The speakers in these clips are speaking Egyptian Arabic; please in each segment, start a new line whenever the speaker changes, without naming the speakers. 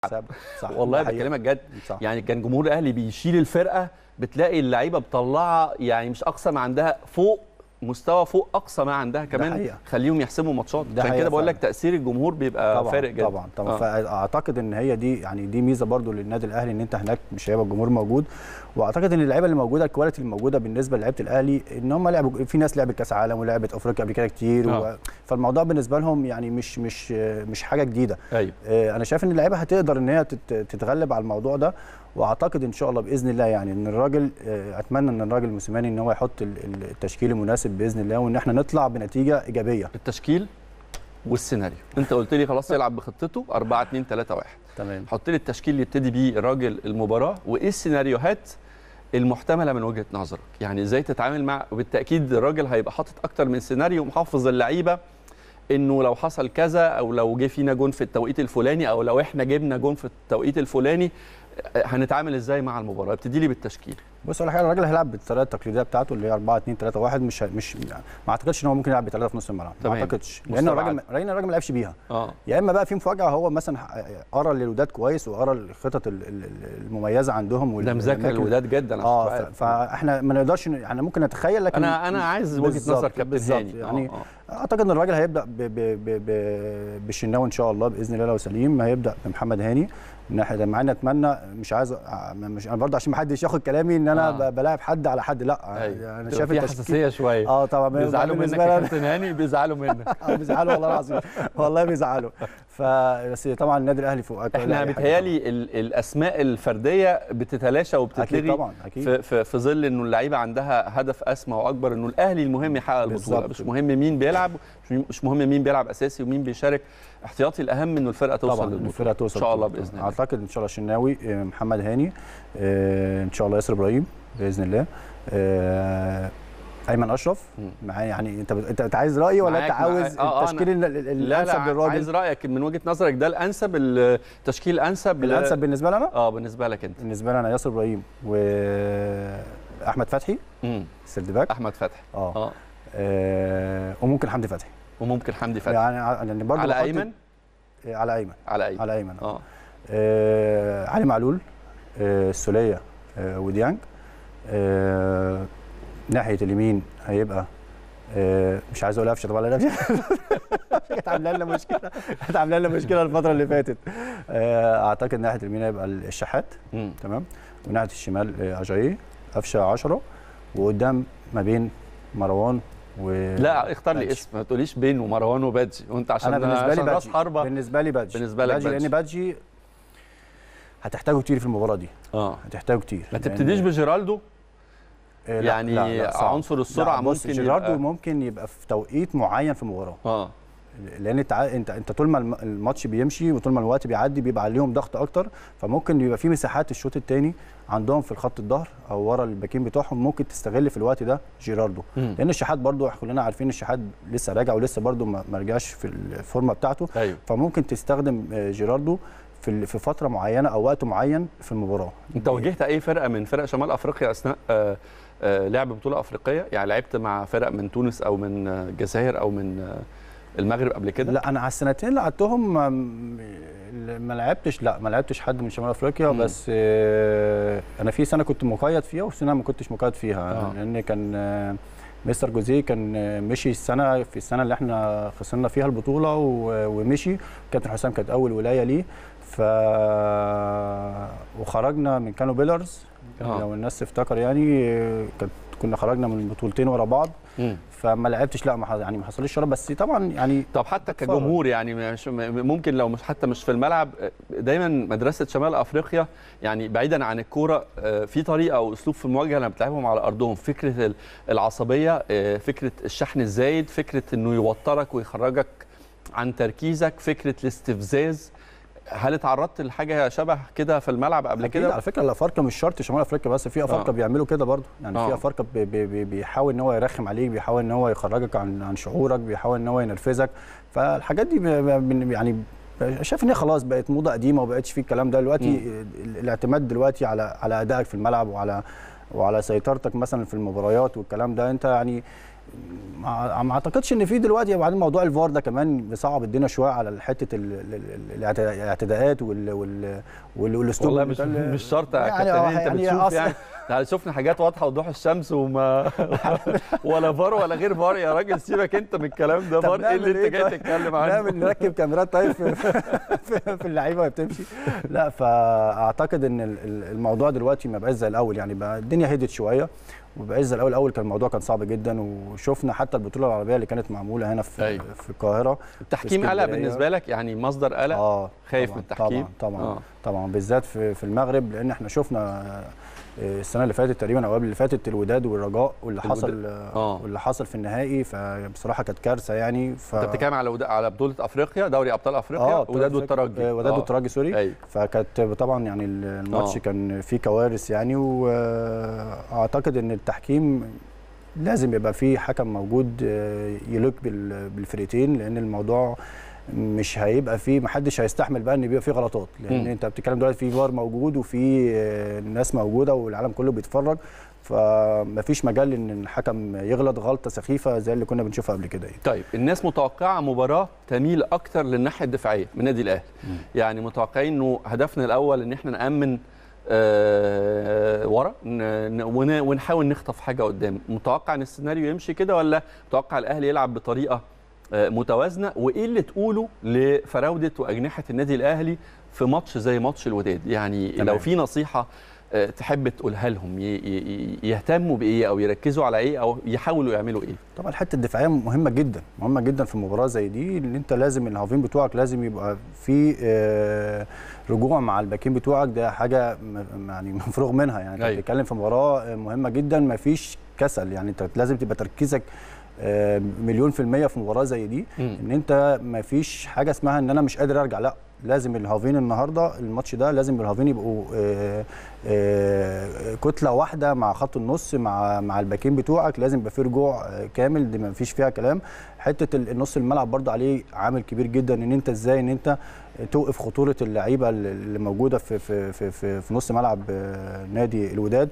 صح
والله
ده حقيقة.
بكلمك جد
صح.
يعني كان جمهور الاهلي بيشيل الفرقه بتلاقي اللعيبه مطلعه يعني مش اقصى ما عندها فوق مستوى فوق اقصى ما عندها كمان
حقيقة.
خليهم يحسموا ماتشات
ده
عشان
حقيقة
كده بقول لك
فعلا.
تاثير الجمهور بيبقى
طبعا
فارق جدا
طبعا طبعا
آه.
فاعتقد ان هي دي يعني دي ميزه برضو للنادي الاهلي ان انت هناك مش هيبقى الجمهور موجود واعتقد ان اللعيبه اللي موجوده الكواليتي اللي موجوده بالنسبه للعيبه الاهلي ان هم لعبوا في ناس لعبت كاس عالم ولعبت افريقيا قبل كده كتير
آه.
و... فالموضوع بالنسبه لهم يعني مش مش مش حاجه جديده
ايوه
آه، انا شايف ان اللعيبه هتقدر ان هي تت- تتغلب على الموضوع ده واعتقد ان شاء الله باذن الله يعني ان الراجل آه، اتمنى ان الراجل موسيماني ان هو يحط ال- ال- التشكيل المناسب باذن الله وان احنا نطلع بنتيجه ايجابيه
التشكيل والسيناريو انت قلت لي خلاص يلعب بخطته 4 2 3 1
تمام
حط لي التشكيل اللي يبتدي بيه الراجل المباراه وايه السيناريوهات المحتمله من وجهه نظرك يعني ازاي تتعامل مع وبالتاكيد الراجل هيبقى حاطط اكتر من سيناريو محفظ اللعيبه انه لو حصل كذا او لو جه فينا جون في التوقيت الفلاني او لو احنا جبنا جون في التوقيت الفلاني آه، هنتعامل ازاي مع المباراه ابتدي لي بالتشكيل
بص على حاجه الراجل هيلعب بالطريقه التقليديه بتاعته اللي هي 4 2 3 1 مش مش ما اعتقدش ان هو ممكن يلعب بثلاثه في نص الملعب ما
تمام.
اعتقدش لان
مستبعد.
الراجل لان الراجل ما لعبش بيها
اه
يا اما بقى في مفاجاه هو مثلا قرا الوداد كويس وقرا الخطط ال- ال- ال- المميزه عندهم
ده مذاكر
والأماكن-
الوداد جدا عشان
اه
تبقى
ف-
عارف.
فاحنا ما نقدرش ن- احنا ممكن نتخيل لكن
انا انا عايز وجهه
بالظبط-
نظر كابتن
بالظبط.
هاني
يعني
آه، آه.
اعتقد ان الراجل هيبدا ب ب ب ب بالشناوي ان شاء الله باذن الله لو سليم هيبدا بمحمد هاني من ناحيه مع اني اتمنى مش عايز أ- مش انا برضه عشان ما حدش ياخد كلامي ان انا
آه.
ب- بلاعب حد على حد لا
أيوة.
انا
تبقى
شايف
في
التشكيل
حساسيه شويه
اه طبعا
بيزعلوا منك
بالنسبة
يا
لي أنا-
كابتن هاني بيزعلوا منك
اه بيزعلوا والله العظيم والله بيزعلوا فبس طبعا النادي الاهلي فوق كل
احنا
أي حاجة
بيتهيالي ال- الاسماء الفرديه بتتلاشى
طبعاً.
وبتتلغي
اكيد طبعا اكيد
في, في, في ظل انه اللعيبه عندها هدف اسمى واكبر انه الاهلي المهم يحقق البطوله
بالظبط.
مش مهم مين بيلعب مش- مش مهم مين بيلعب اساسي ومين بيشارك احتياطي الاهم انه الفرقه توصل
طبعا
للبطوله
الفرقه توصل
ان شاء الله
البطولة.
باذن الله
اعتقد ان شاء الله الشناوي آه، محمد هاني آه، ان شاء الله ياسر ابراهيم باذن الله آه، ايمن اشرف
مم.
معايا يعني انت بت- انت أنت عايز رايي ولا انت
معاك-
عاوز
معاك. آه، آه،
التشكيل ال- ال-
لا
الانسب
لا
للراجل
عايز رايك من وجهه نظرك ده الانسب التشكيل الانسب ل-
الانسب بالنسبه لي انا
اه بالنسبه لك انت
بالنسبه لي انا ياسر ابراهيم واحمد فتحي
مم.
سيرد باك
احمد فتحي
اه
اه
آه، وممكن حمدي فتحي
وممكن حمدي فتحي
يعني ع- يعني برضه
على
بحط-
ايمن
آه، على ايمن
على ايمن
على ايمن
اه
آه علي معلول آه السوليه آه وديانج آه ناحيه اليمين هيبقى آه مش عايز اقول قفشه طبعا لا قفشه كانت عامله لنا مشكله كانت عامله لنا مشكله الفتره اللي فاتت آه اعتقد ناحيه اليمين هيبقى الشحات
مم.
تمام وناحيه الشمال آه اجاييه قفشه 10 وقدام ما بين مروان و
لا اختار لي
بادجي.
اسم ما تقوليش بين ومروان وبادجي وانت عشان
انا بالنسبه لي
عشان راس
بادجي
حربه
بالنسبه لي بادجي
بالنسبة لك
بادجي
بادجي.
لان بادجي هتحتاجه كتير في المباراه دي
اه
هتحتاجه كتير
ما
لأن-
تبتديش بجيرالدو
آه، لا،
يعني
لا، لا، صعب.
عنصر السرعه
لا، بص
ممكن
جيراردو
يبقى
ممكن يبقى في توقيت معين في المباراه
اه
لان انت عا- انت انت طول ما الم- الماتش بيمشي وطول ما الوقت بيعدي بيبقى عليهم ضغط اكتر فممكن يبقى في مساحات الشوط الثاني عندهم في الخط الظهر او ورا الباكين بتوعهم ممكن تستغل في الوقت ده جيراردو
مم.
لان الشحات برضو كلنا عارفين الشحات لسه راجع ولسه برضو ما ما رجعش في الفورمه بتاعته
ايوه
فممكن تستخدم آه، جيراردو في ال- في فتره معينه او وقت معين في المباراه
انت واجهت اي فرقه من فرق شمال افريقيا اثناء آه، آه، لعب بطوله افريقيه يعني لعبت مع فرق من تونس او من آه، الجزائر او من آه، المغرب قبل كده
لا انا على السنتين اللي قعدتهم ما, ما لعبتش لا ما لعبتش حد من شمال افريقيا
مم.
بس آه، انا في سنه كنت مقيد فيها وسنه ما كنتش مقيد فيها
آه.
لان كان آه، مستر جوزيه كان آه، مشي السنه في السنه اللي احنا خسرنا فيها البطوله و- ومشي كابتن حسام كانت اول ولايه ليه ف وخرجنا من كانو بيلرز
آه.
لو الناس تفتكر يعني آه، كانت كنا خرجنا من بطولتين ورا بعض
مم.
فما لعبتش لا ما ح- يعني ما حصليش شرف بس طبعا يعني
طب حتى
بتفرج.
كجمهور يعني مش ممكن لو مش حتى مش في الملعب دايما مدرسه شمال افريقيا يعني بعيدا عن الكوره آه، في طريقه او اسلوب في المواجهه لما بتلعبهم على ارضهم فكره ال- العصبيه آه، فكره الشحن الزايد فكره انه يوترك ويخرجك عن تركيزك فكره الاستفزاز هل اتعرضت لحاجه شبه كده في الملعب قبل
أكيد
كده
على فكره الافارقه مش شرط شمال افريقيا بس في افارقه
آه.
بيعملوا كده برضه يعني
آه.
في افارقه بي بي بي بيحاول ان هو يرخم عليك بيحاول ان هو يخرجك عن عن شعورك بيحاول ان هو ينرفزك فالحاجات دي بي- بي- يعني شايف ان هي خلاص بقت موضه قديمه وما بقتش فيه الكلام ده دلوقتي ال- الاعتماد دلوقتي على على ادائك في الملعب وعلى وعلى سيطرتك مثلا في المباريات والكلام ده انت يعني ما ما اعتقدش ان في دلوقتي بعدين موضوع الفار ده كمان بيصعب الدنيا شويه على حته ال- ال- ال- الاعت- الاعتداءات وال وال وال- والاسلوب
والله
اللي
مش
بيتقال-
مش شرط يا
يعني
كابتن
آه،
انت
يعني
بتشوف
أصل-
يعني يعني شفنا حاجات واضحه وضوح الشمس وما ولا فار ولا غير فار يا راجل سيبك انت من الكلام ده
طب
فار ايه اللي
نعمل
انت جاي
طيب؟
تتكلم عنه
نعمل نركب كاميرات طيب في, في, في اللعيبه وهي بتمشي لا فاعتقد ان ال- ال- الموضوع دلوقتي ما بقاش زي الاول يعني بقى الدنيا هدت شويه وما بقاش زي الاول الاول كان الموضوع كان صعب جدا وشفنا حتى البطوله العربيه اللي كانت معموله هنا في
أيوة.
في القاهره
التحكيم قلق
اسكندرية.
بالنسبه لك يعني مصدر قلق
اه
خايف
طبعاً،
من التحكيم
طبعا طبعا
آه.
آه. طبعا بالذات في في المغرب لان احنا شفنا آه، السنه اللي فاتت تقريبا او قبل اللي فاتت الوداد والرجاء واللي
الوداد.
حصل
آه.
آه. واللي حصل في النهائي فبصراحه كانت كارثه يعني ف
انت بتتكلم على ودا- على بطوله افريقيا دوري ابطال افريقيا
اه
وداد والترجي
آه، وداد
آه.
والترجي سوري
ايوه
فكانت طبعا يعني الماتش
آه.
كان فيه كوارث يعني واعتقد ان التحكيم لازم يبقى فيه حكم موجود آه، يليق بال- بالفرقتين لان الموضوع مش هيبقى فيه محدش هيستحمل بقى ان يبقى فيه غلطات لان
مم.
انت بتتكلم دلوقتي في فار موجود وفي آه، ناس موجوده والعالم كله بيتفرج فمفيش مجال ان الحكم يغلط غلطه سخيفه زي اللي كنا بنشوفها قبل كده يعني.
طيب الناس متوقعه مباراه تميل اكتر للناحيه الدفاعيه من النادي الاهلي يعني متوقعين انه هدفنا الاول ان احنا نامن آه ورا ن- ن- ون- ونحاول نخطف حاجه قدام متوقع ان السيناريو يمشي كده ولا متوقع الاهلي يلعب بطريقه آه متوازنه وايه اللي تقوله لفراوده واجنحه النادي الاهلي في ماتش زي ماتش الوداد يعني
تمام.
لو في نصيحه آه، تحب تقولها لهم ي- ي- يهتموا بايه او يركزوا على ايه او يحاولوا يعملوا ايه
طبعا الحته الدفاعيه مهمه جدا مهمه جدا في مباراه زي دي ان انت لازم الهافين بتوعك لازم يبقى في آه، رجوع مع الباكين بتوعك ده حاجه م- يعني مفروغ منها يعني انت
أيوة.
بتتكلم في مباراه آه، مهمه جدا ما فيش كسل يعني انت لازم تبقى تركيزك آه، مليون في المية في مباراة زي دي
مم.
ان انت ما فيش حاجة اسمها ان انا مش قادر ارجع لا لازم الهافين النهارده الماتش ده لازم الهافين يبقوا آه، آه، كتله واحده مع خط النص مع مع الباكين بتوعك لازم يبقى في رجوع آه، كامل دي ما فيش فيها كلام حته ال- النص الملعب برضه عليه عامل كبير جدا ان انت ازاي ان انت توقف خطوره اللعيبه اللي موجوده في في في في, في نص ملعب آه، نادي الوداد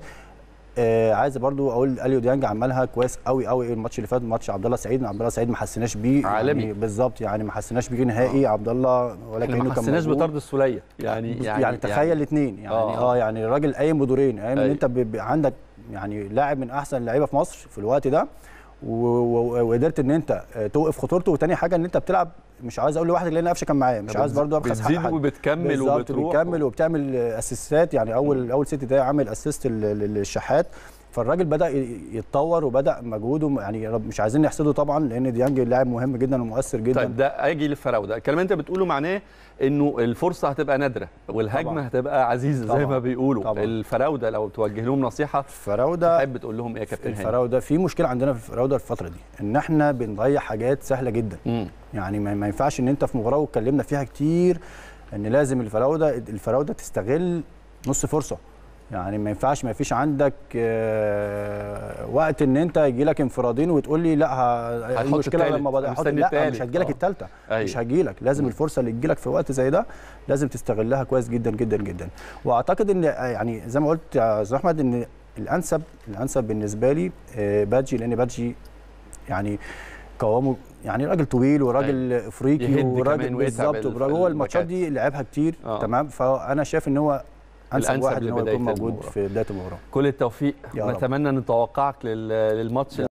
آه عايز برضو اقول اليو ديانج عملها كويس قوي قوي الماتش اللي فات ماتش عبد الله سعيد عبد الله سعيد ما حسيناش بيه
عالمي.
يعني بالظبط يعني ما حسيناش بيه نهائي عبد الله ولا
احنا
كانه
ما
كان
حسيناش
موجود.
بطرد السوليه يعني
يعني,
يعني
يعني تخيل الاثنين يعني
آه.
اه, يعني الراجل قايم بدورين قايم ان
أيوة.
انت ب- ب- عندك يعني لاعب من احسن اللعيبه في مصر في الوقت ده و- و- وقدرت ان انت آه، توقف خطورته وتاني حاجه ان انت بتلعب مش عايز اقول لوحدك لان قفشه كان معايا مش عايز برضو ابخس حق
بتزيد
حد
وبتكمل
بالظبط
وبتروح
بتكمل وبتعمل اسيستات يعني اول اول ست دقايق عامل اسيست للشحات فالراجل بدا ي- يتطور وبدا مجهوده يعني رب- مش عايزين نحسده طبعا لان ديانج لاعب مهم جدا ومؤثر جدا
طيب ده اجي للفراوده الكلام اللي انت بتقوله معناه انه الفرصه هتبقى نادره والهجمه
طبعاً.
هتبقى عزيزه زي
طبعاً.
ما بيقولوا
طبعاً.
الفراوده لو توجه لهم نصيحه
فراوده
تحب تقول لهم ايه يا كابتن هاني
الفراوده في مشكله عندنا في الفراوده الفتره دي ان احنا بنضيع حاجات سهله جدا
مم.
يعني ما ما ينفعش ان انت في مباراه واتكلمنا فيها كتير ان لازم الفراوده الفراوده تستغل نص فرصه يعني ما ينفعش ما فيش عندك آه، وقت ان انت يجي لك انفرادين وتقول لي لا ه-
هتحط
المشكله
التالت،
لما بدا
مستني
لا
التالت.
مش هتجي لك
آه.
الثالثه
أيوة.
مش هتجي لك لازم
مم.
الفرصه اللي تجي لك في وقت زي ده لازم تستغلها كويس جدا جدا جدا واعتقد ان آه، يعني زي ما قلت يا استاذ احمد ان الانسب الانسب بالنسبه لي آه، بادجي لان بادجي يعني قوامه يعني راجل طويل وراجل افريقي
يهد كمان
وراجل
ويتعب
بالظبط
ال-
هو الماتشات
الباكات.
دي لعبها كتير
آه.
تمام فانا شايف ان هو انسب
الأنسب
واحد ان هو
لبداية
يكون موجود
المباراة.
في بدايه المباراه
كل التوفيق
يا رب.
نتمنى نتوقعك لل- للماتش